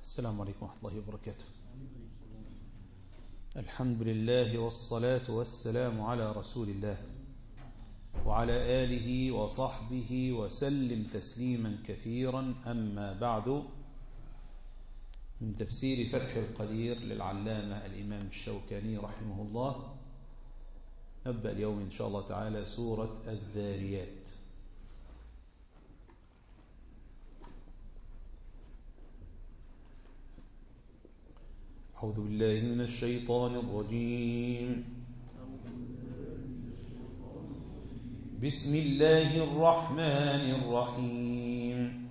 السلام عليكم ورحمة الله وبركاته الحمد لله والصلاة والسلام على رسول الله وعلى آله وصحبه وسلم تسليما كثيرا أما بعد من تفسير فتح القدير للعلامة الإمام الشوكاني رحمه الله نبدأ اليوم إن شاء الله تعالى سورة الذاريات أعوذ بالله من الشيطان الرجيم بسم الله الرحمن الرحيم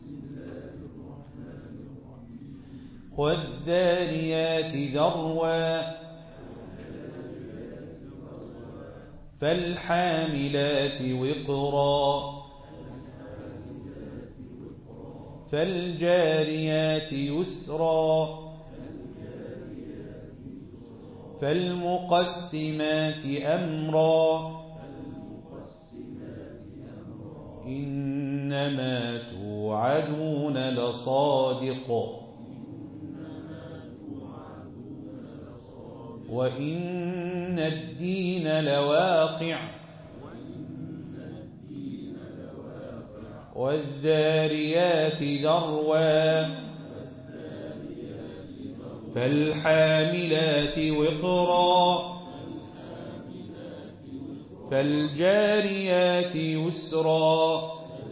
والذاريات ذروا فالحاملات وقرا فالجاريات يسرا فالمقسمات أمرا إنما توعدون لصادق وإن الدين لواقع والذاريات ذروا فالحاملات وقرا فالجاريات يسرا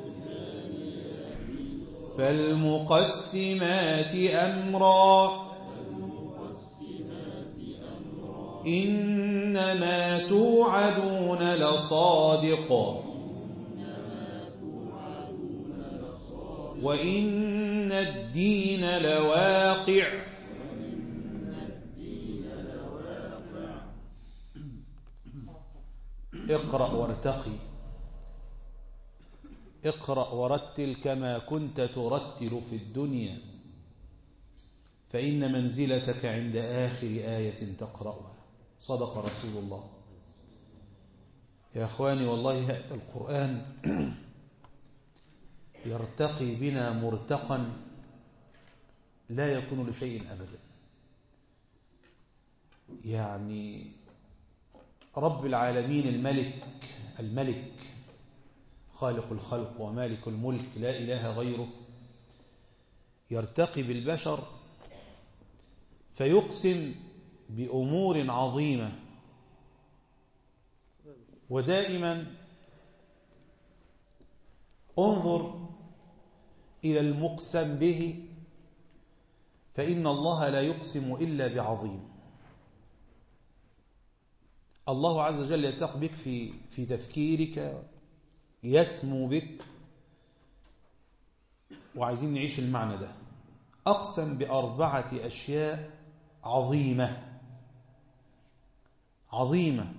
فالمقسمات أمرا إنما توعدون لصادق وإن الدين لواقع اقرأ وارتقي اقرأ ورتل كما كنت ترتل في الدنيا فإن منزلتك عند آخر آية تقرأها صدق رسول الله يا أخواني والله هذا القرآن يرتقي بنا مرتقا لا يكون لشيء أبدا يعني رب العالمين الملك الملك خالق الخلق ومالك الملك لا إله غيره يرتقي بالبشر فيقسم بأمور عظيمة ودائما انظر إلى المقسم به فإن الله لا يقسم إلا بعظيم الله عز وجل يلتق بك في في تفكيرك يسمو بك وعايزين نعيش المعنى ده أقسم بأربعة أشياء عظيمة عظيمة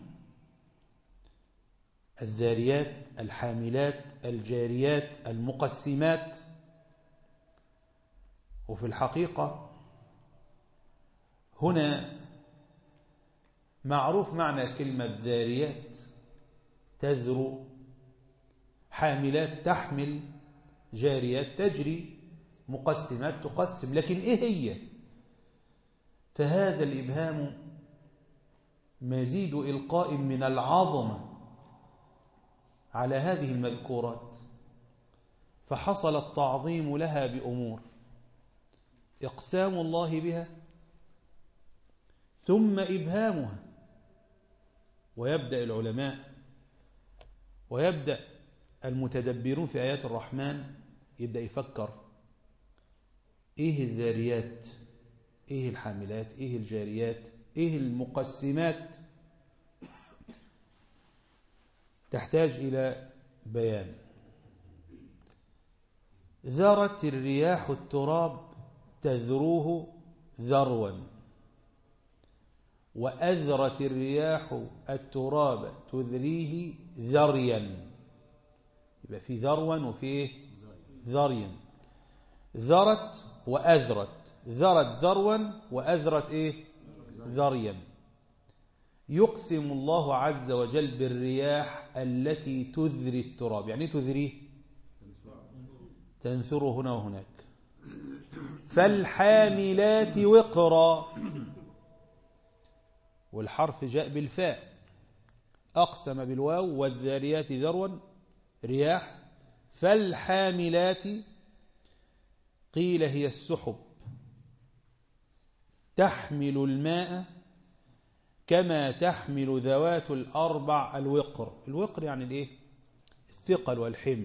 الذاريات الحاملات الجاريات المقسمات وفي الحقيقة هنا معروف معنى كلمة ذاريات تذرو حاملات تحمل جاريات تجري مقسمات تقسم لكن إيه هي فهذا الإبهام مزيد إلقاء من العظمة على هذه المذكورات فحصل التعظيم لها بأمور إقسام الله بها ثم إبهامها ويبدأ العلماء ويبدأ المتدبرون في آيات الرحمن يبدأ يفكر إيه الذاريات إيه الحاملات إيه الجاريات إيه المقسمات تحتاج إلى بيان ذرت الرياح التراب تذروه ذروا وأذرت الرياح التراب تذريه ذريا يبقى في ذروا وفي إيه؟ ذريا ذرت وأذرت ذرت ذروا وأذرت إيه ذريا يقسم الله عز وجل بالرياح التي تذري التراب يعني تذريه تنثره هنا وهناك فالحاملات وقرا والحرف جاء بالفاء أقسم بالواو والذاريات ذروا رياح فالحاملات قيل هي السحب تحمل الماء كما تحمل ذوات الأربع الوقر الوقر يعني الايه الثقل والحمل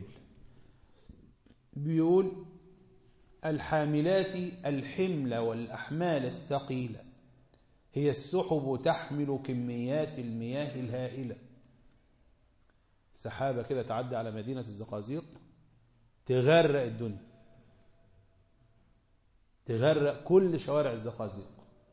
بيقول الحاملات الحمل والأحمال الثقيلة هي السحب تحمل كميات المياه الهائلة سحابة كده تعدي على مدينة الزقازيق تغرق الدنيا تغرق كل شوارع الزقازيق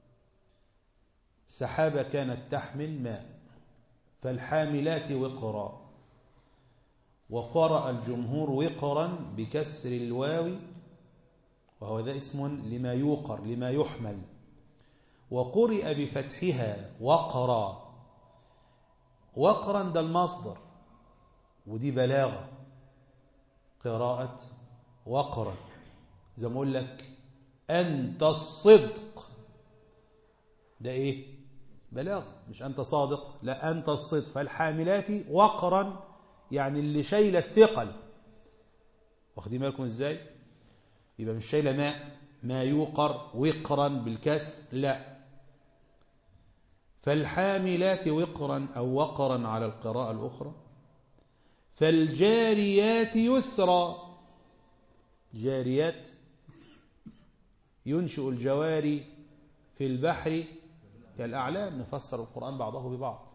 سحابة كانت تحمل ماء فالحاملات وقرا وقرأ الجمهور وقرا بكسر الواو وهو ذا اسم لما يوقر لما يحمل وقرئ بفتحها وقرا وقرا ده المصدر ودي بلاغة قراءة وقرا زي ما اقول لك أنت الصدق ده إيه بلاغ مش أنت صادق لا أنت الصدق فالحاملات وقرا يعني اللي شايله الثقل واخدين بالكم ازاي يبقى مش شايله ماء ما يوقر وقرا بالكسر لا فالحاملات وقرا أو وقرا على القراءة الأخرى فالجاريات يسرا جاريات ينشئ الجواري في البحر كالأعلام نفسر القرآن بعضه ببعض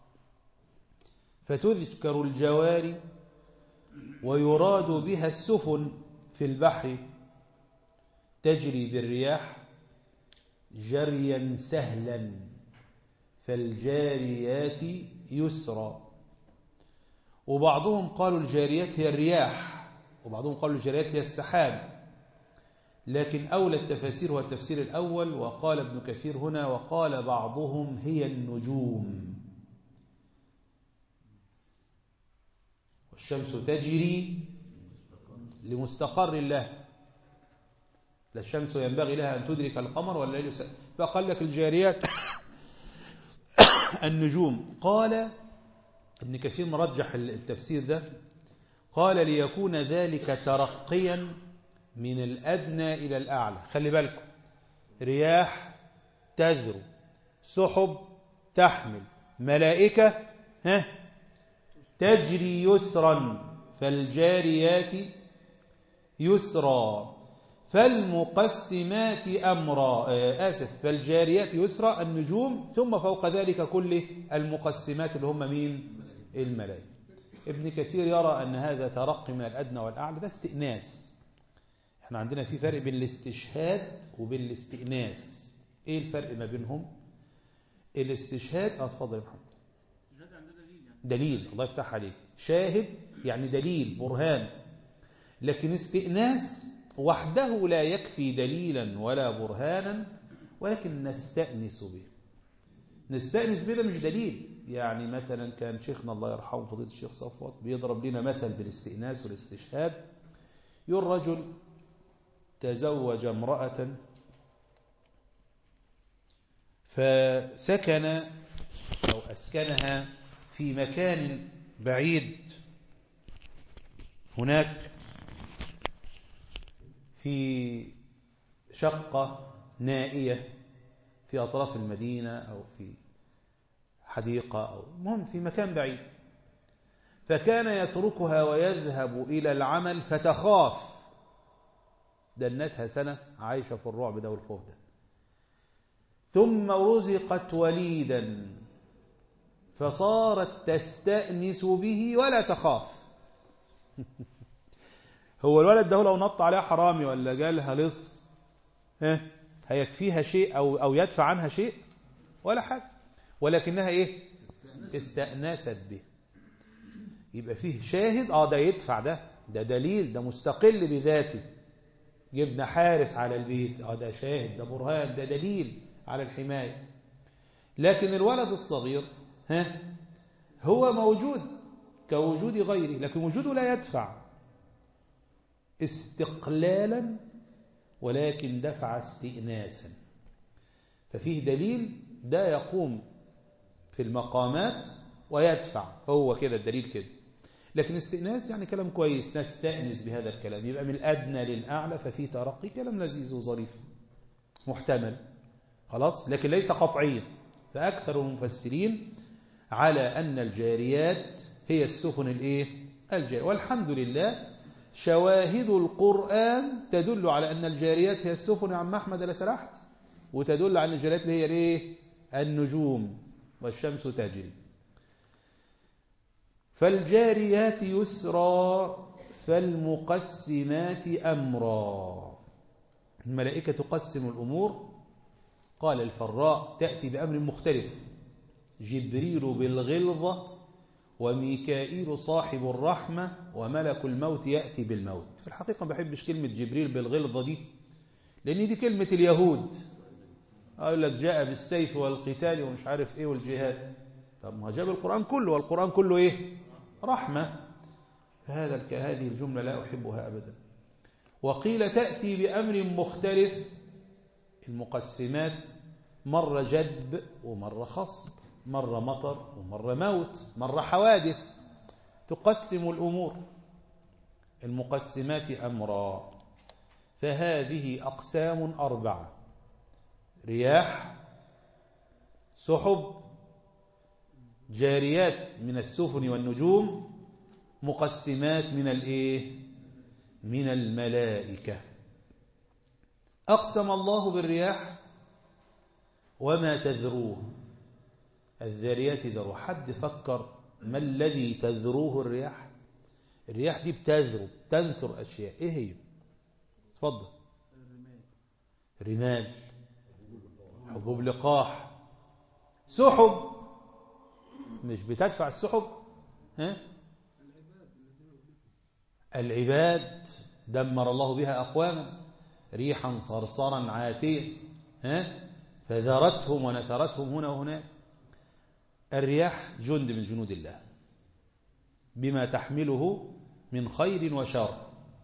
فتذكر الجواري ويراد بها السفن في البحر تجري بالرياح جريا سهلا فالجاريات يسرا وبعضهم قالوا الجاريات هي الرياح وبعضهم قالوا الجاريات هي السحاب لكن أولى التفاسير هو التفسير الأول وقال ابن كثير هنا وقال بعضهم هي النجوم والشمس تجري لمستقر الله لا الشمس ينبغي لها أن تدرك القمر ولا الليل فقال لك الجاريات النجوم قال ابن كثير مرجح التفسير ده قال ليكون ذلك ترقيا من الأدنى إلى الأعلى خلي بالكم رياح تذرو سحب تحمل ملائكة ها تجري يسرا فالجاريات يسرا فالمقسمات أمرا آسف فالجاريات يسرا النجوم ثم فوق ذلك كله المقسمات اللي هم مين الملائكة ابن كثير يرى أن هذا ترقي من الأدنى والأعلى ده استئناس احنا عندنا في فرق بين الاستشهاد وبين الاستئناس ايه الفرق ما بينهم الاستشهاد اه اتفضل يا محمد دليل الله يفتح عليك شاهد يعني دليل برهان لكن استئناس وحده لا يكفي دليلا ولا برهانا ولكن نستأنس به نستأنس به ده مش دليل يعني مثلا كان شيخنا الله يرحمه فضيله الشيخ صفوت بيضرب لنا مثل بالاستئناس والاستشهاد يقول رجل تزوج امرأة فسكن أو أسكنها في مكان بعيد هناك في شقة نائية في أطراف المدينة أو في حديقة أو المهم في مكان بعيد فكان يتركها ويذهب إلى العمل فتخاف دنتها سنة عايشة في الرعب ده والخوف ده ثم رزقت وليدا فصارت تستأنس به ولا تخاف هو الولد ده لو نط عليها حرامي ولا جالها لص ها هيكفيها شيء أو, أو يدفع عنها شيء ولا حاجة ولكنها إيه استأنست به يبقى فيه شاهد اه ده يدفع ده ده دليل ده مستقل بذاته جبنا حارس على البيت اه ده شاهد ده برهان ده دليل على الحماية لكن الولد الصغير ها هو موجود كوجود غيره لكن وجوده لا يدفع استقلالا ولكن دفع استئناسا ففيه دليل ده يقوم في المقامات ويدفع هو كده الدليل كده لكن استئناس يعني كلام كويس نستأنس بهذا الكلام يبقى من الأدنى للأعلى ففي ترقي كلام لذيذ وظريف محتمل خلاص لكن ليس قطعيا فأكثر المفسرين على أن الجاريات هي السفن الايه الجارية والحمد لله شواهد القرآن تدل على أن الجاريات هي السفن يا عم أحمد لا سرحت وتدل على أن الجاريات اللي هي الايه النجوم والشمس تجري فالجاريات يسرا فالمقسمات أمرا الملائكة تقسم الأمور قال الفراء تأتي بأمر مختلف جبريل بالغلظة وميكائيل صاحب الرحمة وملك الموت يأتي بالموت في الحقيقة ما بحبش كلمة جبريل بالغلظة دي لأن دي كلمة اليهود أقول لك جاء بالسيف والقتال ومش عارف إيه والجهاد طب ما جاب القرآن كله والقرآن كله إيه رحمة فهذا هذه الجملة لا أحبها أبدا وقيل تأتي بأمر مختلف المقسمات مرة جدب ومرة خصب مرة مطر ومرة موت مرة حوادث تقسم الأمور المقسمات أمرا فهذه أقسام أربعة رياح سحب جاريات من السفن والنجوم مقسمات من الايه من الملائكة أقسم الله بالرياح وما تذروه الذاريات ذروا حد فكر ما الذي تذروه الرياح الرياح دي بتذرو تنثر أشياء إيه هي تفضل رمال حبوب لقاح سحب مش بتدفع السحب ها العباد دمر الله بها أقواما ريحا صرصرا عاتيا ها فذرتهم ونثرتهم هنا وهناك الرياح جند من جنود الله بما تحمله من خير وشر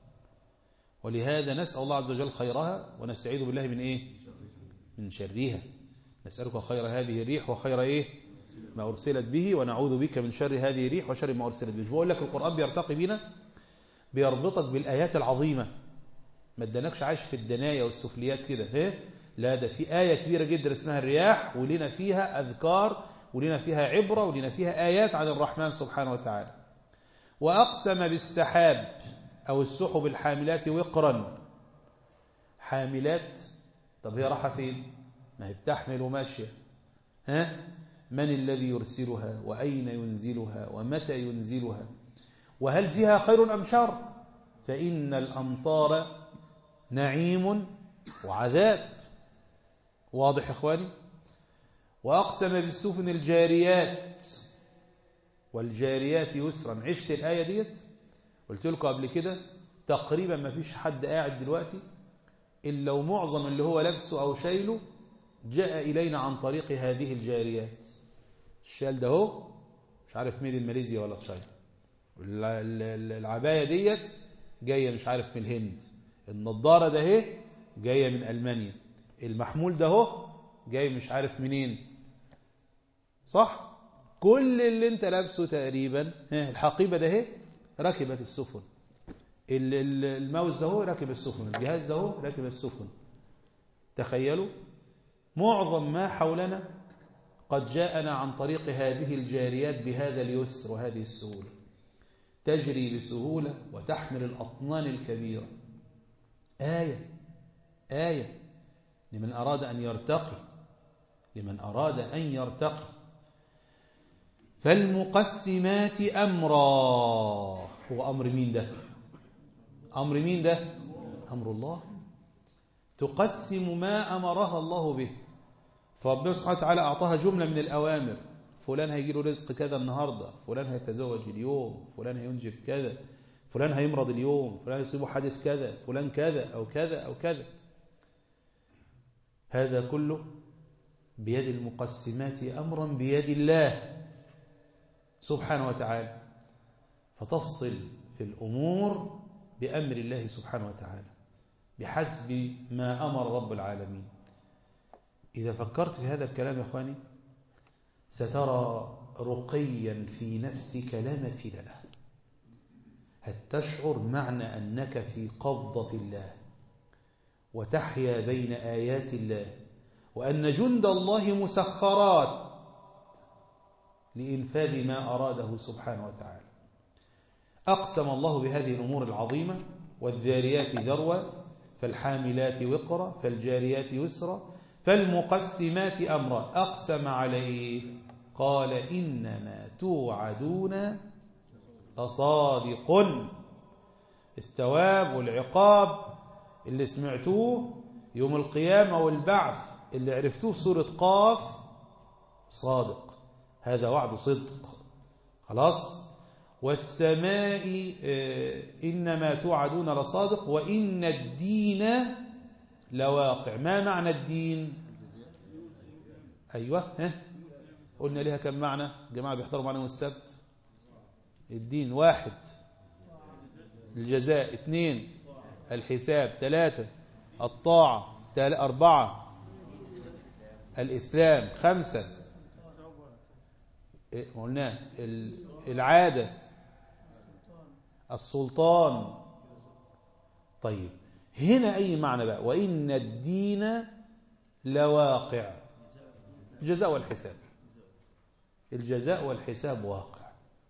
ولهذا نسأل الله عز وجل خيرها ونستعيذ بالله من إيه من شرها نسألك خير هذه الريح وخير إيه ما أرسلت به ونعوذ بك من شر هذه الريح وشر ما أرسلت به بقول لك القرآن بيرتقي بنا بيربطك بالآيات العظيمة ما ادانكش عايش في الدنايا والسفليات كده ايه لا ده في آية كبيرة جدا اسمها الرياح ولنا فيها أذكار ولنا فيها عبرة ولنا فيها آيات عن الرحمن سبحانه وتعالى وأقسم بالسحاب أو السحب الحاملات وقرا حاملات طب هي راحة فين ما هي بتحمل وماشية ها من الذي يرسلها وأين ينزلها ومتى ينزلها وهل فيها خير أم شر فإن الأمطار نعيم وعذاب واضح إخواني وأقسم بالسفن الجاريات والجاريات يسرا عشت الآية ديت قلت لكم قبل كده تقريبا ما فيش حد قاعد دلوقتي إلا ومعظم اللي هو لابسه أو شايله جاء إلينا عن طريق هذه الجاريات الشال ده هو مش عارف ميد ماليزيا ولا تشاينا العباية ديت جاية مش عارف من الهند النضارة ده اهي جاية من ألمانيا المحمول ده هو جاي مش عارف منين صح كل اللي انت لابسه تقريبا الحقيبة ده اهي ركبت السفن الماوس ده هو راكب السفن الجهاز ده هو راكب السفن تخيلوا معظم ما حولنا قد جاءنا عن طريق هذه الجاريات بهذا اليسر وهذه السهولة تجري بسهولة وتحمل الأطنان الكبيرة آية آية لمن أراد أن يرتقي لمن أراد أن يرتقي فالمقسمات أمرا هو أمر مين ده أمر مين ده أمر الله تقسم ما أمرها الله به فربنا سبحانه وتعالى أعطاها جملة من الأوامر فلان هيجي له رزق كذا النهاردة فلان هيتزوج اليوم فلان هينجب كذا فلان هيمرض اليوم فلان يصيبه حادث كذا فلان كذا أو كذا أو كذا هذا كله بيد المقسمات أمرا بيد الله سبحانه وتعالى فتفصل في الأمور بأمر الله سبحانه وتعالى بحسب ما أمر رب العالمين إذا فكرت في هذا الكلام يا أخواني سترى رقيا في نفسك لا مثيل له هل تشعر معنى أنك في قبضة الله وتحيا بين آيات الله وأن جند الله مسخرات لإنفاذ ما أراده سبحانه وتعالى أقسم الله بهذه الأمور العظيمة والذاريات ذروة فالحاملات وقرا فالجاريات يسرا فالمقسمات أمرا أقسم عليه قال إنما توعدون لصادق الثواب والعقاب اللي سمعتوه يوم القيامة والبعث اللي عرفتوه في سورة قاف صادق هذا وعد صدق خلاص والسماء إنما توعدون لصادق وإن الدين لواقع ما معنى الدين أيوة ها قلنا لها كم معنى جماعة بيحضروا معنا يوم السبت الدين واحد الجزاء اثنين الحساب ثلاثة الطاعة أربعة الإسلام خمسة قلنا العادة السلطان طيب هنا أي معنى بقى وإن الدين لواقع الجزاء والحساب الجزاء والحساب واقع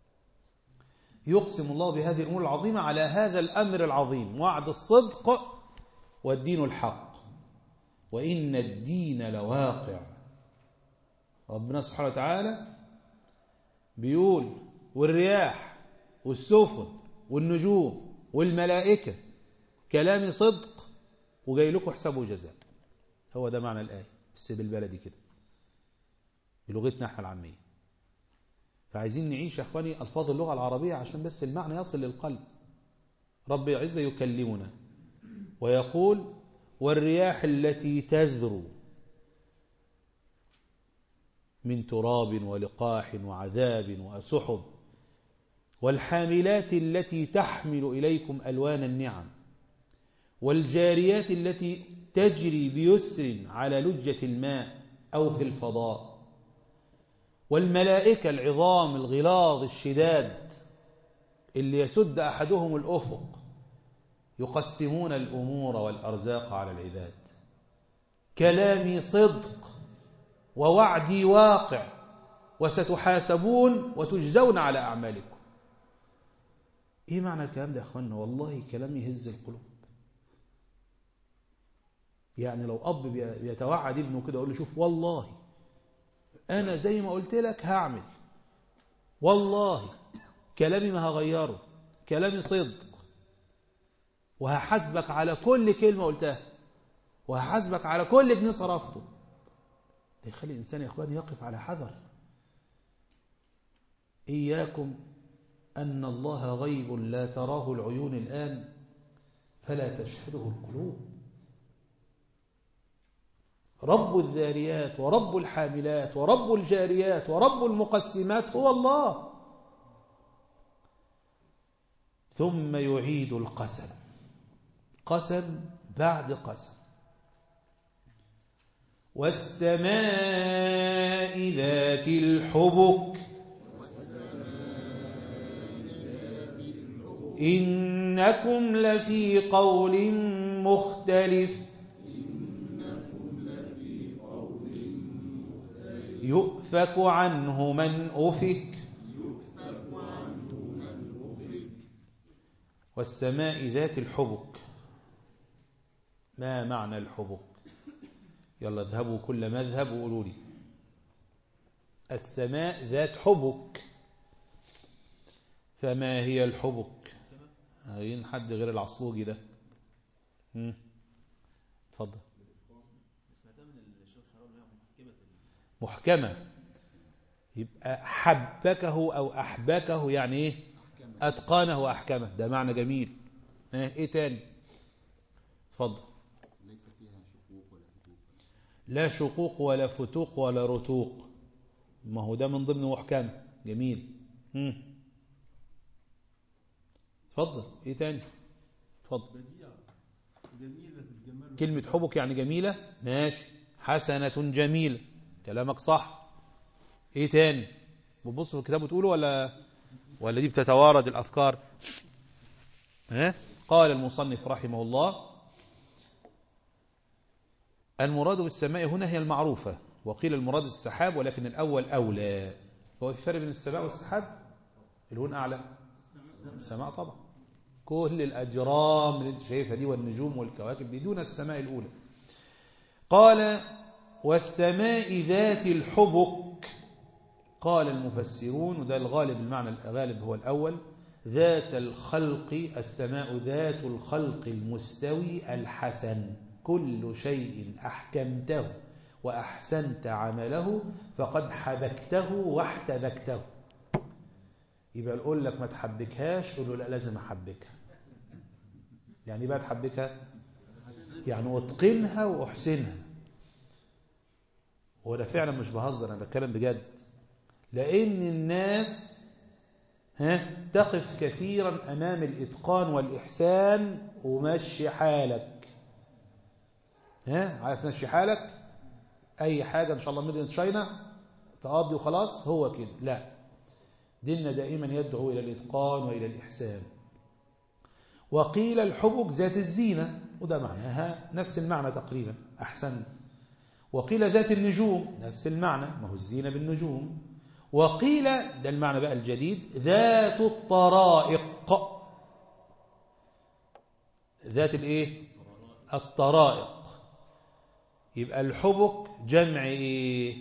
يقسم الله بهذه الأمور العظيمة على هذا الأمر العظيم وعد الصدق والدين الحق وإن الدين لواقع ربنا سبحانه وتعالى بيقول والرياح والسفن والنجوم والملائكة كلامي صدق وجاي لكم حساب وجزاء هو ده معنى الآية بس بالبلدي كده بلغتنا احنا العامية فعايزين نعيش يا اخواني الفاظ اللغة العربية عشان بس المعنى يصل للقلب رب عز يكلمنا ويقول والرياح التي تذرو من تراب ولقاح وعذاب وسحب والحاملات التي تحمل إليكم ألوان النعم والجاريات التي تجري بيسر على لجة الماء أو في الفضاء والملائكة العظام الغلاظ الشداد اللي يسد أحدهم الأفق يقسمون الأمور والأرزاق على العباد كلامي صدق ووعدي واقع وستحاسبون وتجزون على أعمالكم إيه معنى الكلام ده يا أخوانا والله كلام يهز القلوب يعني لو أب بيتوعد ابنه كده يقول له شوف والله أنا زي ما قلت لك هعمل والله كلامي ما هغيره كلامي صدق وهحاسبك على كل كلمة قلتها وهحاسبك على كل جنيه صرفته ده يخلي الإنسان يا إخواني يقف على حذر إياكم أن الله غيب لا تراه العيون الآن فلا تشهده القلوب رب الذاريات ورب الحاملات ورب الجاريات ورب المقسمات هو الله ثم يعيد القسم قسم بعد قسم والسماء ذات الحبك إنكم لفي قول مختلف يؤفك عنه من أفك والسماء ذات الحبك ما معنى الحبك يلا اذهبوا كل مذهب وقولوا لي السماء ذات حبك فما هي الحبك عايزين حد غير العصلوجي ده اتفضل محكمة يبقى حبكه أو أحبكه يعني إيه أتقانه وأحكمه ده معنى جميل إيه تاني اتفضل ليس فيها شقوق ولا فتوق لا شقوق ولا فتوق ولا رتوق ما هو ده من ضمن محكمة جميل مم. اتفضل ايه تاني اتفضل كلمة حبك يعني جميلة ماشي حسنة جميلة كلامك صح ايه تاني بتبص في الكتاب وتقوله ولا ولا دي بتتوارد الافكار ها قال المصنف رحمه الله المراد بالسماء هنا هي المعروفة وقيل المراد السحاب ولكن الأول أولى هو في فرق بين السماء والسحاب الهون أعلى السماء طبعا كل الأجرام اللي انت شايفها دي والنجوم والكواكب دي دون السماء الأولى قال والسماء ذات الحبك قال المفسرون وده الغالب المعنى الغالب هو الأول ذات الخلق السماء ذات الخلق المستوي الحسن كل شيء أحكمته وأحسنت عمله فقد حبكته واحتبكته يبقى يقول لك ما تحبكهاش قول له لا لازم أحبكها يعني إيه بقى تحبكها يعني أتقنها وأحسنها وده فعلا مش بهزر أنا بتكلم بجد لأن الناس ها تقف كثيرا أمام الإتقان والإحسان ومشي حالك ها عارف مشي حالك أي حاجة إن شاء الله مدينة تشاينا تقضي وخلاص هو كده لا ديننا دائما يدعو إلى الإتقان وإلى الإحسان وقيل الحبك ذات الزينة وده معناها نفس المعنى تقريبا أحسنت وقيل ذات النجوم نفس المعنى ما هو الزينة بالنجوم وقيل ده المعنى بقى الجديد ذات الطرائق ذات الايه الطرائق يبقى الحبك جمع ايه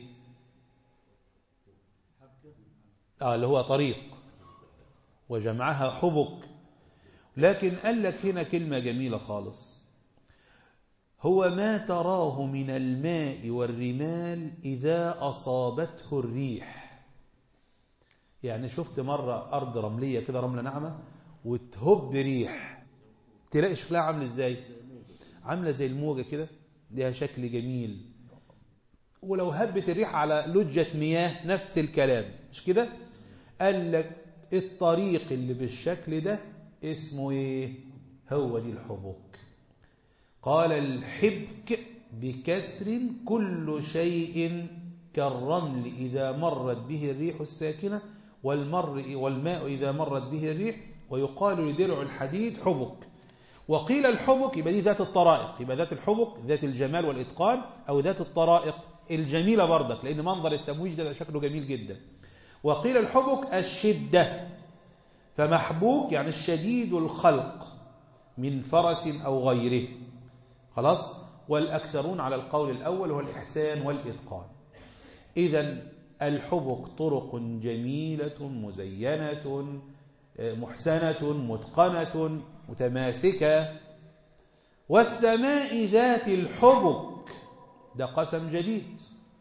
اه اللي هو طريق وجمعها حبك لكن قال لك هنا كلمة جميلة خالص هو ما تراه من الماء والرمال إذا أصابته الريح يعني شفت مرة أرض رملية كده رملة ناعمة وتهب ريح تلاقي شكلها عامل ازاي عاملة زي الموجة كده لها شكل جميل ولو هبت الريح على لجة مياه نفس الكلام مش كده قال لك الطريق اللي بالشكل ده اسمه ايه هو دي الحبوك قال الحبك بكسر كل شيء كالرمل إذا مرت به الريح الساكنة والمر والماء إذا مرت به الريح ويقال لدرع الحديد حبك وقيل الحبك يبقى دي ذات الطرائق يبقى ذات الحبك ذات الجمال والإتقان أو ذات الطرائق الجميلة برضك لأن منظر التمويج ده شكله جميل جدا وقيل الحبك الشدة فمحبوك يعني الشديد الخلق من فرس أو غيره خلاص والأكثرون على القول الأول هو الإحسان والإتقان إذا الحبك طرق جميلة مزينة محسنة متقنة متماسكة والسماء ذات الحبك ده قسم جديد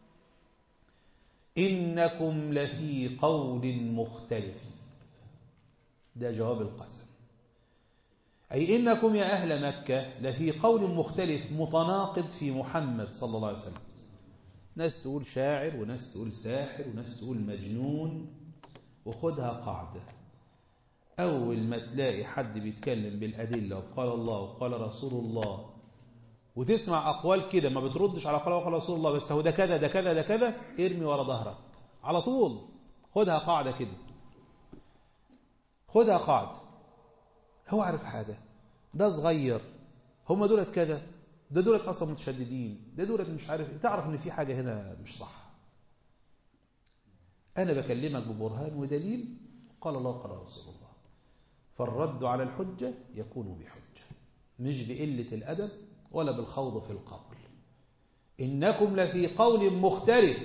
إنكم لفي قول مختلف ده جواب القسم أي إنكم يا أهل مكة لفي قول مختلف متناقض في محمد صلى الله عليه وسلم ناس تقول شاعر وناس تقول ساحر وناس تقول مجنون وخدها قاعدة أول ما تلاقي حد بيتكلم بالأدلة وقال الله وقال رسول الله وتسمع أقوال كده ما بتردش على قال وقال رسول الله بس هو ده كذا ده كذا ده كذا ارمي ورا ظهرك على طول خدها قاعدة كده خدها قاعدة هو عارف حاجة ده صغير هم دولت كذا ده دولت أصلا متشددين ده دولت مش عارف تعرف ان في حاجة هنا مش صح أنا بكلمك ببرهان ودليل قال الله قال رسول الله فالرد على الحجة يكون بحجة مش بقلة الأدب ولا بالخوض في القول إنكم لفي قول مختلف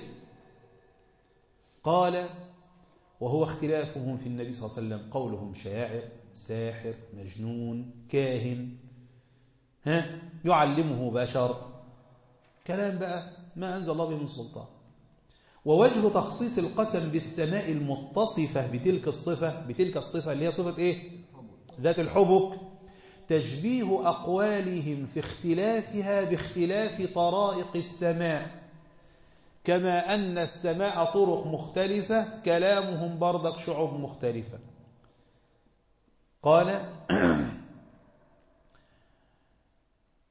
قال وهو اختلافهم في النبي صلى الله عليه وسلم قولهم شاعر ساحر مجنون كاهن ها يعلمه بشر كلام بقى ما أنزل الله به من سلطان ووجه تخصيص القسم بالسماء المتصفة بتلك الصفة بتلك الصفة اللي هي صفة إيه ذات الحبك تشبيه أقوالهم في اختلافها باختلاف طرائق السماء كما أن السماء طرق مختلفة كلامهم برضك شعوب مختلفة قال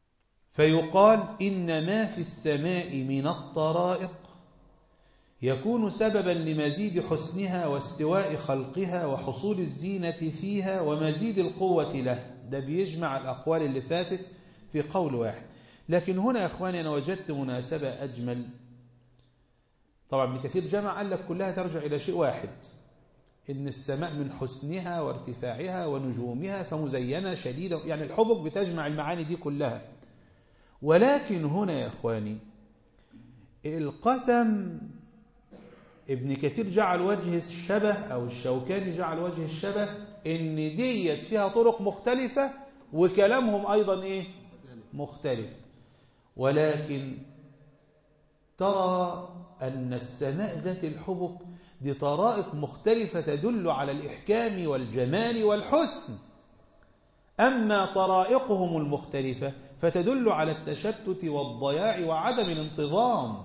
فيقال إن ما في السماء من الطرائق يكون سببا لمزيد حسنها واستواء خلقها وحصول الزينة فيها ومزيد القوة له ده بيجمع الأقوال اللي فاتت في قول واحد لكن هنا يا أخواني أنا وجدت مناسبة أجمل طبعا ابن كثير جمع قال لك كلها ترجع إلى شيء واحد إن السماء من حسنها وارتفاعها ونجومها فمزينة شديدة يعني الحبك بتجمع المعاني دي كلها ولكن هنا يا أخواني القسم ابن كثير جعل وجه الشبه أو الشوكاني جعل وجه الشبه إن ديت فيها طرق مختلفة وكلامهم أيضا إيه مختلف ولكن ترى أن السماء ذات الحبك دي طرائق مختلفة تدل على الإحكام والجمال والحسن أما طرائقهم المختلفة فتدل على التشتت والضياع وعدم الانتظام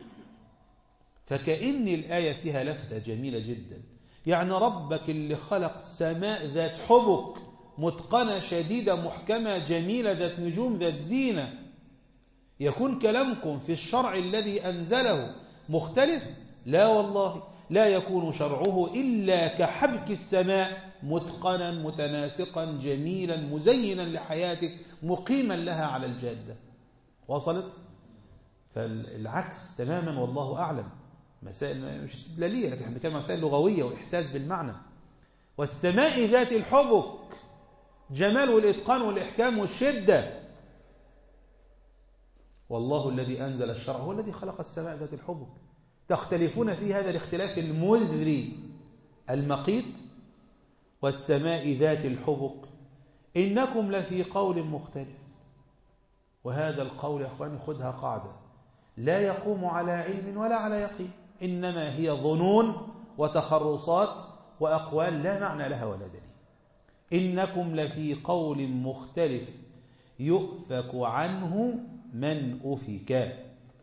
فكأن الآية فيها لفتة جميلة جدا يعني ربك اللي خلق سماء ذات حبك متقنة شديدة محكمة جميلة ذات نجوم ذات زينة يكون كلامكم في الشرع الذي أنزله مختلف لا والله لا يكون شرعه إلا كحبك السماء متقنا متناسقا جميلا مزينا لحياتك مقيما لها على الجادة وصلت فالعكس تماما والله أعلم مسائل مش استدلالية لكن احنا بنتكلم مسائل لغوية وإحساس بالمعنى والسماء ذات الحبك جمال والإتقان والإحكام والشدة والله الذي أنزل الشرع هو الذي خلق السماء ذات الحبك تختلفون في هذا الاختلاف المذري المقيت والسماء ذات الحبك إنكم لفي قول مختلف وهذا القول يا أخواني خذها قاعدة لا يقوم على علم ولا على يقين إنما هي ظنون وتخرصات وأقوال لا معنى لها ولا دليل إنكم لفي قول مختلف يؤفك عنه من أفك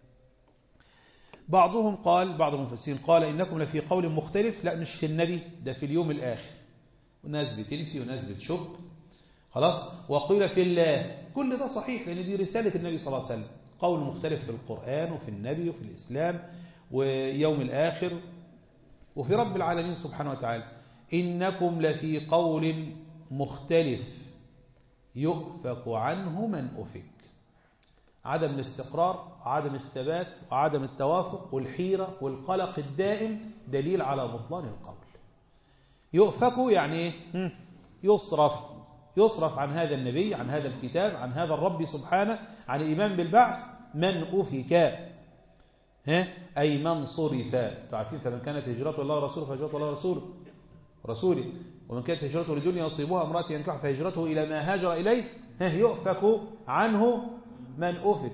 بعضهم قال بعض المفسرين قال إنكم لفي قول مختلف لا مش في النبي ده في اليوم الآخر وناس بتنفي وناس بتشك خلاص وقيل في الله كل ده صحيح لأن دي رسالة النبي صلى الله عليه وسلم قول مختلف في القرآن وفي النبي وفي الإسلام ويوم الآخر وفي رب العالمين سبحانه وتعالى إنكم لفي قول مختلف يؤفك عنه من أفك عدم الاستقرار عدم الثبات وعدم التوافق والحيرة والقلق الدائم دليل على بطلان القول يؤفك يعني ايه يصرف يصرف عن هذا النبي عن هذا الكتاب عن هذا الرب سبحانه عن الإيمان بالبعث من أفك ها أي من صرف تعرفين فمن كانت هجرته الله ورسوله فهجرته الله ورسوله رسوله ومن كانت هجرته لدنيا يصيبها امرأة ينكح فهجرته إلى ما هاجر إليه ها يؤفك عنه من أفك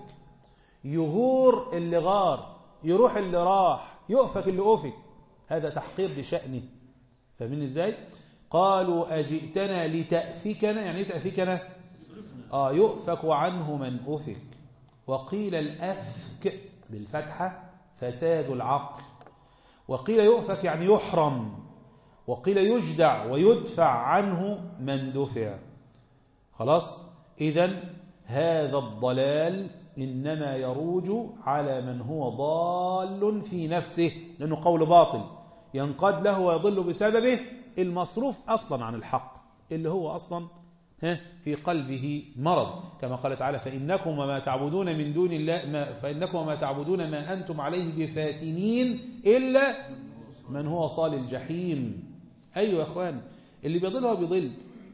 يغور اللي غار يروح اللي راح يؤفك اللي أفك هذا تحقير لشأنه فمن ازاي قالوا أجئتنا لتأفكنا يعني ايه تأفكنا آه يؤفك عنه من أفك وقيل الأفك بالفتحة فساد العقل وقيل يؤفك يعني يحرم وقيل يجدع ويدفع عنه من دفع خلاص إذا هذا الضلال إنما يروج على من هو ضال في نفسه لأنه قول باطل ينقاد له ويضل بسببه المصروف أصلا عن الحق اللي هو أصلا في قلبه مرض كما قال تعالى فإنكم وما تعبدون من دون الله ما فإنكم وما تعبدون ما أنتم عليه بفاتنين إلا من هو صال الجحيم أيوة يا أخوان اللي بيضل هو بيضل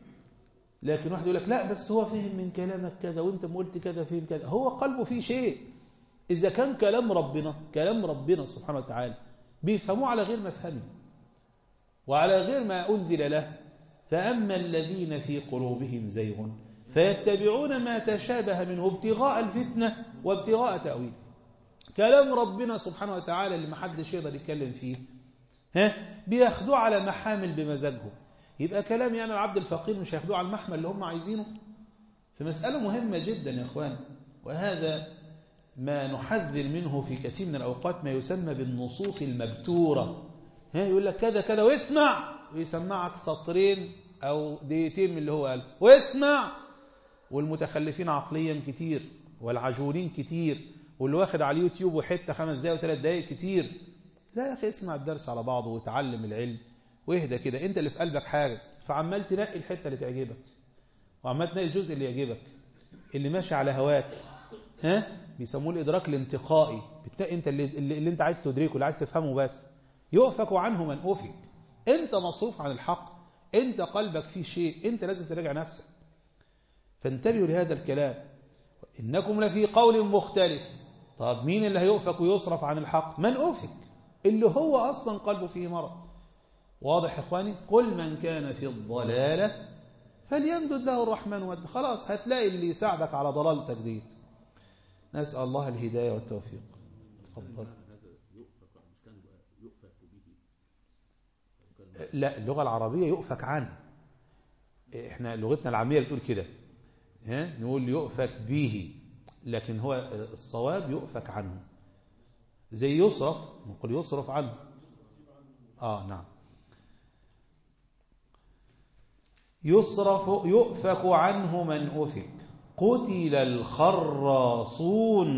لكن واحد يقول لك لا بس هو فهم من كلامك كذا وانت ما قلت كذا فهم كذا هو قلبه فيه شيء إذا كان كلام ربنا كلام ربنا سبحانه وتعالى بيفهموه على غير مفهمه وعلى غير ما أنزل له فأما الذين في قلوبهم زيغ فيتبعون ما تشابه منه ابتغاء الفتنة وابتغاء تأويل كلام ربنا سبحانه وتعالى اللي ما حدش يقدر يتكلم فيه ها بياخدوه على محامل بمزاجهم يبقى كلامي أنا العبد الفقير مش هياخدوه على المحمل اللي هم عايزينه في مسألة مهمة جدا يا إخوان وهذا ما نحذر منه في كثير من الأوقات ما يسمى بالنصوص المبتورة ها يقول لك كذا كذا واسمع ويسمعك سطرين أو دقيقتين من اللي هو قال واسمع والمتخلفين عقليا كتير والعجولين كتير واللي واخد على اليوتيوب وحته خمس دقايق وثلاث دقايق كتير لا يا اخي اسمع الدرس على بعضه وتعلم العلم واهدى كده انت اللي في قلبك حاجه فعمال تنقي الحته اللي تعجبك وعمال تنقي الجزء اللي يعجبك اللي ماشي على هواك ها بيسموه الادراك الانتقائي بتنقي انت اللي, اللي, اللي انت عايز تدركه اللي عايز تفهمه بس يؤفك عنه من أفك انت مصروف عن الحق انت قلبك فيه شيء انت لازم تراجع نفسك فانتبهوا لهذا الكلام إنكم لفي قول مختلف طب مين اللي هيؤفك ويصرف عن الحق من أفك اللي هو أصلا قلبه فيه مرض واضح يا إخواني قل من كان في الضلالة فليمدد له الرحمن ود خلاص هتلاقي اللي يساعدك على ضلالتك ديت نسأل الله الهداية والتوفيق تفضل لا اللغة العربية يؤفك عنه احنا لغتنا العامية بتقول كده ها نقول يؤفك به لكن هو الصواب يؤفك عنه زي يصرف نقول يصرف عنه اه نعم يصرف يؤفك عنه من أفك قتل الخراصون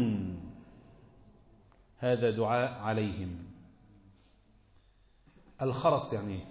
هذا دعاء عليهم الخرص يعني ايه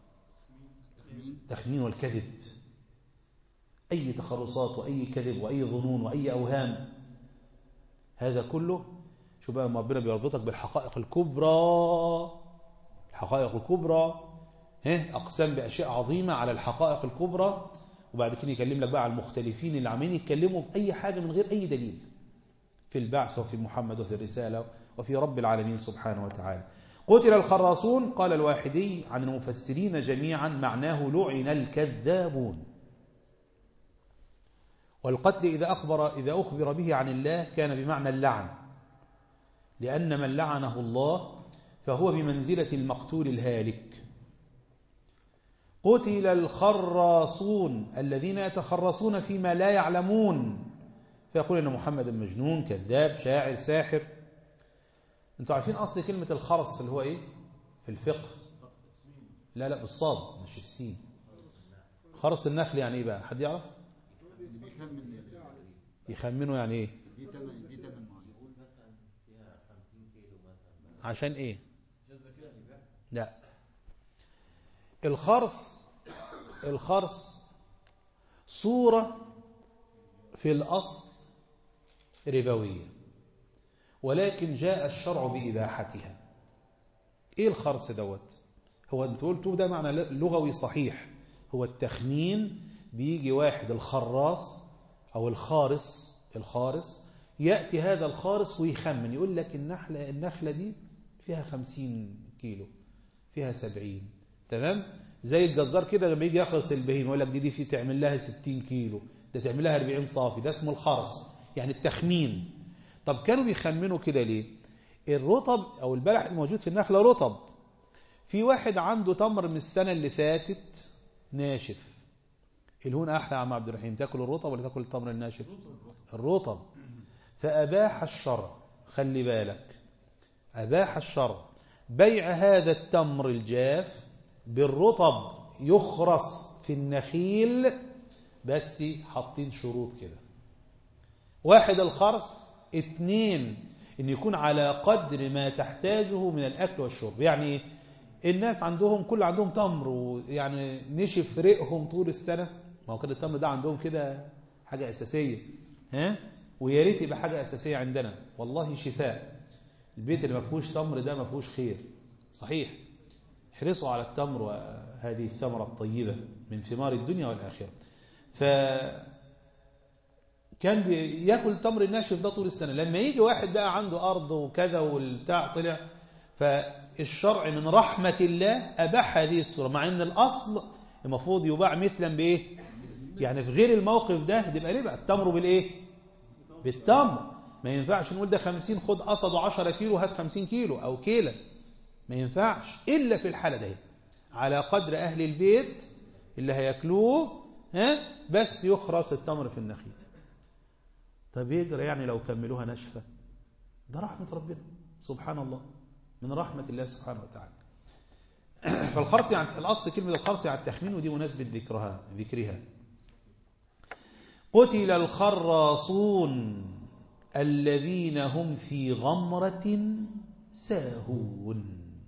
تخمين والكذب أي تخرصات وأي كذب وأي ظنون وأي أوهام هذا كله شو بقى ربنا بيربطك بالحقائق الكبرى الحقائق الكبرى ها أقسام بأشياء عظيمة على الحقائق الكبرى وبعد كده يكلم لك بقى على المختلفين اللي عمالين يتكلموا في أي حاجة من غير أي دليل في البعث وفي محمد وفي الرسالة وفي رب العالمين سبحانه وتعالى قتل الخراصون قال الواحدي عن المفسرين جميعا معناه لعن الكذابون والقتل إذا أخبر, إذا أخبر به عن الله كان بمعنى اللعن لأن من لعنه الله فهو بمنزلة المقتول الهالك قتل الخراصون الذين يتخرصون فيما لا يعلمون فيقول أن محمد مجنون كذاب شاعر ساحر انتوا عارفين أصل كلمة الخرص اللي هو إيه في الفقه لا لا بالصاد مش السين خرص النخل يعني إيه بقى حد يعرف يخمنوا يعني إيه دي تمن دي تمن معين عشان إيه لا الخرص الخرص صورة في الأصل ربوية ولكن جاء الشرع بإباحتها إيه الخرص دوت هو أنت قلتوا ده معنى لغوي صحيح هو التخمين بيجي واحد الخراص أو الخارص الخارص يأتي هذا الخارص ويخمن يقول لك النخلة, النخلة دي فيها خمسين كيلو فيها سبعين تمام زي الجزار كده لما يجي يخلص البهيمه يقول لك دي دي في تعمل لها 60 كيلو ده تعمل لها 40 صافي ده اسمه الخرص يعني التخمين طب كانوا بيخمنوا كده ليه الرطب او البلح الموجود في النخله رطب في واحد عنده تمر من السنه اللي فاتت ناشف الهون احلى يا عم عبد الرحيم تاكل الرطب ولا تاكل التمر الناشف الرطب فاباح الشرع خلي بالك اباح الشرع بيع هذا التمر الجاف بالرطب يخرص في النخيل بس حاطين شروط كده واحد الخرص اتنين ان يكون على قدر ما تحتاجه من الاكل والشرب يعني الناس عندهم كل عندهم تمر ويعني نشف ريقهم طول السنه ما هو كده التمر ده عندهم كده حاجه اساسيه ها ويا ريت يبقى حاجه اساسيه عندنا والله شفاء البيت اللي ما فيهوش تمر ده ما فيهوش خير صحيح احرصوا على التمر وهذه الثمرة الطيبة من ثمار الدنيا والآخرة ف كان بياكل التمر الناشف ده طول السنة لما يجي واحد بقى عنده أرض وكذا والبتاع طلع فالشرع من رحمة الله أباح هذه الصورة مع أن الأصل المفروض يباع مثلا بإيه يعني في غير الموقف ده تبقى ليه بقى التمر بالإيه بالتمر ما ينفعش نقول ده خمسين خد قصده عشرة كيلو هات خمسين كيلو أو كيلة ما ينفعش إلا في الحالة دي على قدر أهل البيت اللي هياكلوه ها بس يخرص التمر في النخيل طب يجرى يعني لو كملوها ناشفة ده رحمة ربنا سبحان الله من رحمة الله سبحانه وتعالى فالخرص يعني الأصل كلمة الخرص يعني التخمين ودي مناسبة ذكرها ذكرها قتل الخراصون الذين هم في غمرة ساهون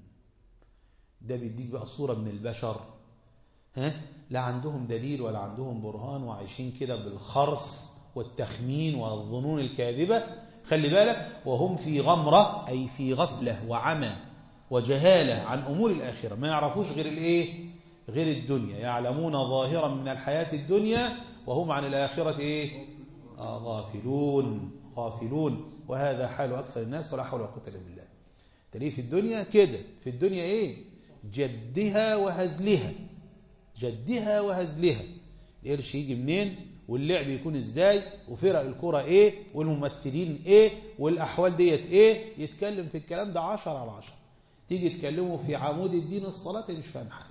ده بيديك بقى صورة من البشر ها لا عندهم دليل ولا عندهم برهان وعايشين كده بالخرص والتخمين والظنون الكاذبة خلي بالك وهم في غمرة أي في غفلة وعمى وجهالة عن أمور الآخرة ما يعرفوش غير الإيه غير الدنيا يعلمون ظاهرا من الحياة الدنيا وهم عن الآخرة إيه آه غافلون غافلون وهذا حال أكثر الناس ولا حول ولا قوة إلا بالله تلاقيه في الدنيا كده في الدنيا إيه جدها وهزلها جدها وهزلها القرش يجي منين واللعب يكون ازاي وفرق الكرة ايه والممثلين ايه والاحوال ديت ايه يتكلم في الكلام ده عشر على عشر تيجي تكلمه في عمود الدين الصلاة مش فاهم حاجة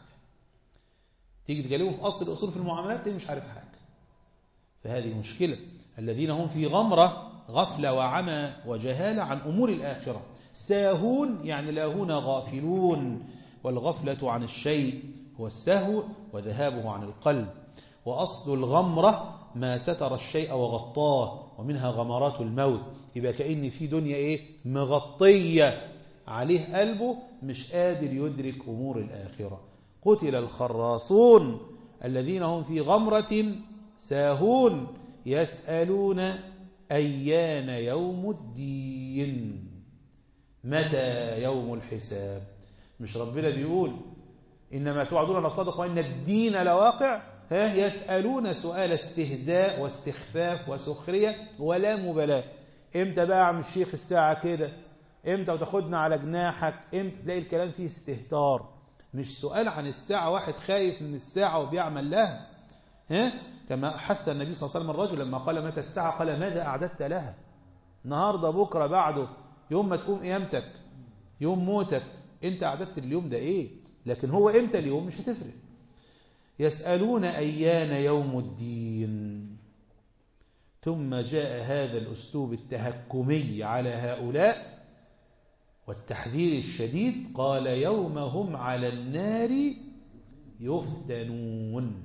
تيجي تكلمه في اصل الاصول في المعاملات مش عارف حاجة فهذه مشكلة الذين هم في غمرة غفلة وعمى وجهالة عن أمور الآخرة ساهون يعني لاهون غافلون والغفلة عن الشيء هو السهو وذهابه عن القلب وأصل الغمرة ما ستر الشيء وغطاه ومنها غمرات الموت يبقى كأن في دنيا إيه مغطية عليه قلبه مش قادر يدرك أمور الآخرة قتل الخراصون الذين هم في غمرة ساهون يسألون أيان يوم الدين متى يوم الحساب مش ربنا بيقول إنما توعدون لصادق وإن الدين لواقع ها يسألون سؤال استهزاء واستخفاف وسخرية ولا مبالاة امتى بقى عم الشيخ الساعة كده امتى وتاخدنا على جناحك امتى تلاقي الكلام فيه استهتار مش سؤال عن الساعة واحد خايف من الساعة وبيعمل لها ها كما حث النبي صلى الله عليه وسلم الرجل لما قال متى الساعة قال ماذا أعددت لها النهاردة بكرة بعده يوم ما تقوم قيامتك يوم موتك انت أعددت اليوم ده ايه لكن هو امتى اليوم مش هتفرق يسألون أيان يوم الدين ثم جاء هذا الأسلوب التهكمي على هؤلاء والتحذير الشديد قال يوم هم على النار يفتنون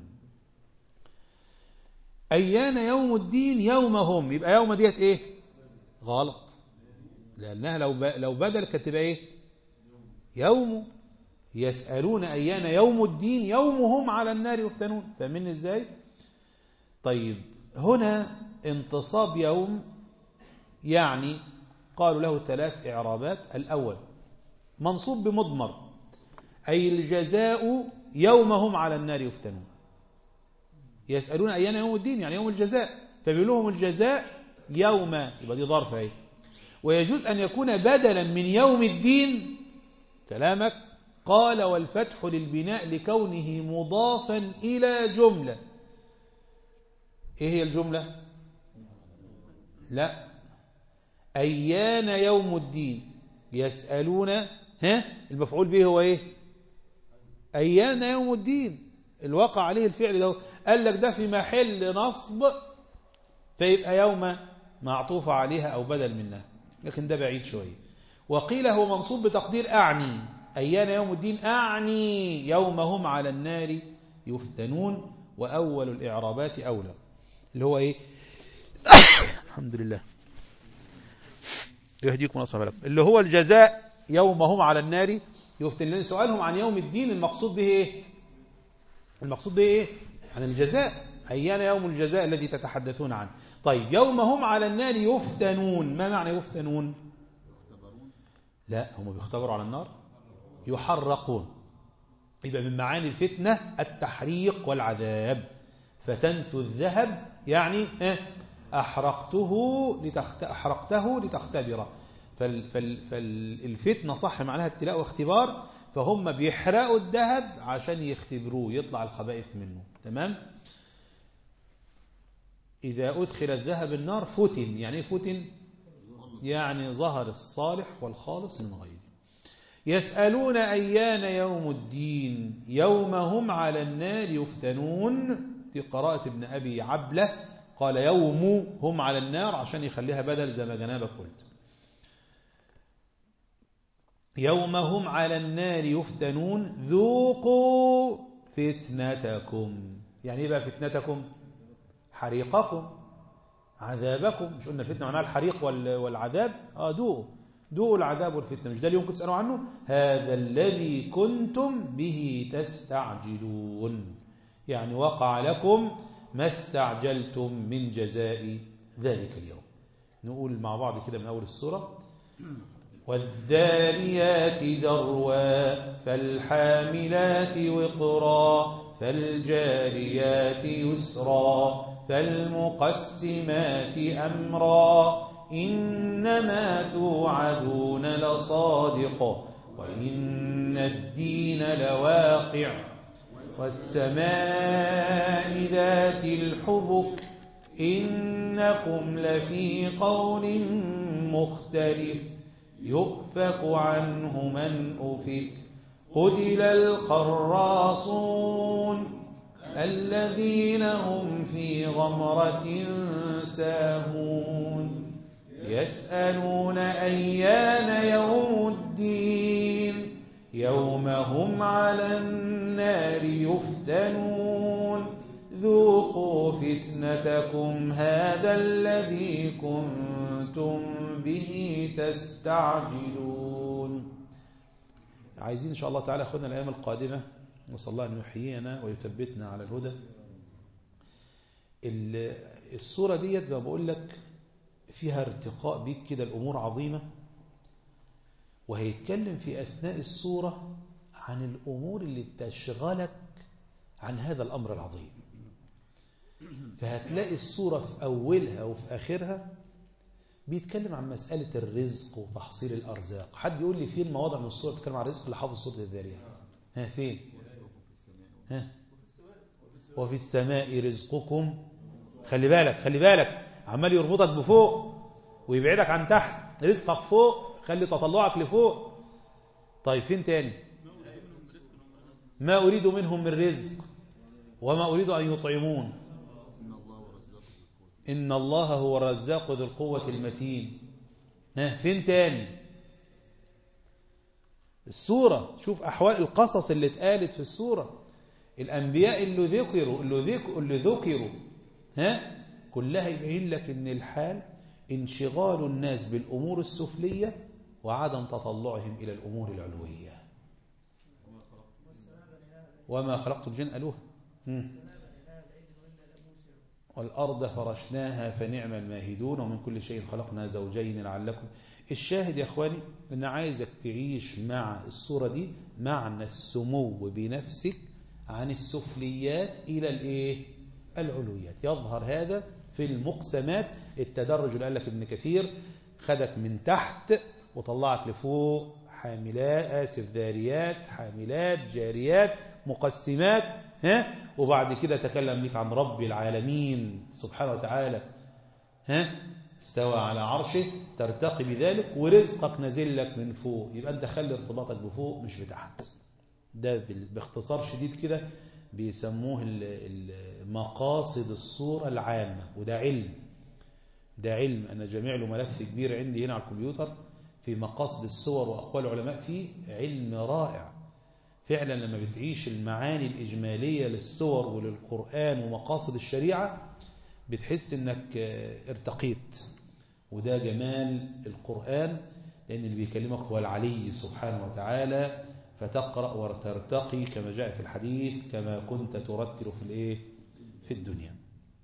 أيان يوم الدين يوم هم يبقى يوم ديت إيه غلط لأنها لو لو بدل كانت تبقى إيه يوم يسألون أيان يوم الدين يوم هم على النار يفتنون فاهمين إزاي طيب هنا انتصاب يوم يعني قالوا له ثلاث إعرابات الأول منصوب بمضمر أي الجزاء يوم هم على النار يفتنون يسألون أيان يوم الدين يعني يوم الجزاء فبيقول لهم الجزاء يوم يبقى دي ظرف اهي ويجوز أن يكون بدلا من يوم الدين كلامك قال والفتح للبناء لكونه مضافا إلى جملة إيه هي الجملة لا أيان يوم الدين يسألون ها المفعول به هو إيه أيان يوم الدين الواقع عليه الفعل ده قال لك ده في محل نصب فيبقى يوم معطوف عليها أو بدل منها لكن ده بعيد شوية وقيل هو منصوب بتقدير أعني أيان يوم الدين أعني يوم هم على النار يفتنون وأول الإعرابات أولى اللي هو إيه الحمد لله يهديكم أصحاب لكم اللي هو الجزاء يوم هم على النار يفتن لأن سؤالهم عن يوم الدين المقصود به إيه المقصود به إيه عن الجزاء أيان يوم الجزاء الذي تتحدثون عنه طيب يوم هم على النار يفتنون ما معنى يفتنون لا هم بيختبروا على النار يحرقون يبقى من معاني الفتنة التحريق والعذاب فتنت الذهب يعني أحرقته لتخت... أحرقته لتختبره فال... فال... فالفتنة صح معناها ابتلاء واختبار فهم بيحرقوا الذهب عشان يختبروه يطلع الخبائث منه تمام إذا أدخل الذهب النار فتن يعني فتن يعني ظهر الصالح والخالص من غيره يسألون أيان يوم الدين يوم هم على النار يفتنون في قراءة ابن أبي عبلة قال يوم هم على النار عشان يخليها بدل زي ما جنابك قلت يوم هم على النار يفتنون ذوقوا فتنتكم يعني ايه بقى فتنتكم حريقكم عذابكم مش قلنا الفتنة معناها الحريق وال- والعذاب اه دوقوا دوقوا العذاب والفتنة مش ده اليوم كنت تسألوا عنه هذا الذي كنتم به تستعجلون يعني وقع لكم ما استعجلتم من جزاء ذلك اليوم نقول مع بعض كده من أول السورة والداريات ذروا فالحاملات وقرا فالجاريات يسرا فالمقسمات أمرا إنما توعدون لصادق وإن الدين لواقع والسماء ذات الحبك إنكم لفي قول مختلف يؤفك عنه من أفك قتل الخراصون الذين هم في غمرة ساهون يسألون أيان يوم الدين يوم هم على النار يفتنون ذوقوا فتنتكم هذا الذي كنتم به تستعجلون عايزين إن شاء الله تعالى أخذنا الأيام القادمة نسأل الله أن يحيينا ويثبتنا على الهدى ال- الصورة ديت زي ما بقول لك فيها ارتقاء بيك كده الأمور عظيمة وهيتكلم في أثناء الصورة عن الأمور اللي تشغلك عن هذا الأمر العظيم فهتلاقي الصورة في أولها وفي آخرها بيتكلم عن مسألة الرزق وتحصيل الأرزاق حد يقول لي فين مواضع من الصورة بتتكلم عن الرزق اللي حافظ صوت الذاريات ها فين ها وفي السماء رزقكم خلي بالك خلي بالك عمال يربطك بفوق ويبعدك عن تحت رزقك فوق خلي تطلعك لفوق طيب فين تاني ما أريد منهم من رزق وما أريد أن يطعمون إن الله ورزقه بالقوة إن الله هو الرزاق ذو القوة المتين ها فين تاني السورة شوف أحوال القصص اللي اتقالت في السورة الأنبياء اللي ذكروا اللي ذكروا, اللي ذكروا ها كلها يبين لك إن الحال انشغال الناس بالأمور السفلية وعدم تطلعهم إلى الأمور العلوية وما خلقت الجن ألوها هم. والأرض فرشناها فنعم الماهدون ومن كل شيء خلقنا زوجين لعلكم الشاهد يا أخواني أن عايزك تعيش مع الصورة دي معنى السمو بنفسك عن السفليات إلى الإيه؟ العلويات يظهر هذا في المقسمات التدرج اللي قال لك ابن كثير خدك من تحت وطلعك لفوق حاملات آسف ذاريات حاملات جاريات مقسمات ها وبعد كده تكلم لك عن رب العالمين سبحانه وتعالى ها استوى على عرشه ترتقي بذلك ورزقك نازل لك من فوق يبقى انت خلي ارتباطك بفوق مش بتحت ده بال- باختصار شديد كده بيسموه ال- ال- مقاصد الصورة العامة وده علم ده علم أنا جميع له ملف كبير عندي هنا على الكمبيوتر في مقاصد الصور وأقوال العلماء فيه علم رائع فعلا لما بتعيش المعاني الإجمالية للصور وللقرآن ومقاصد الشريعة بتحس انك آه، ارتقيت وده جمال القرآن لأن اللي بيكلمك هو العلي سبحانه وتعالى فتقرأ وترتقي كما جاء في الحديث كما كنت ترتل في الايه في الدنيا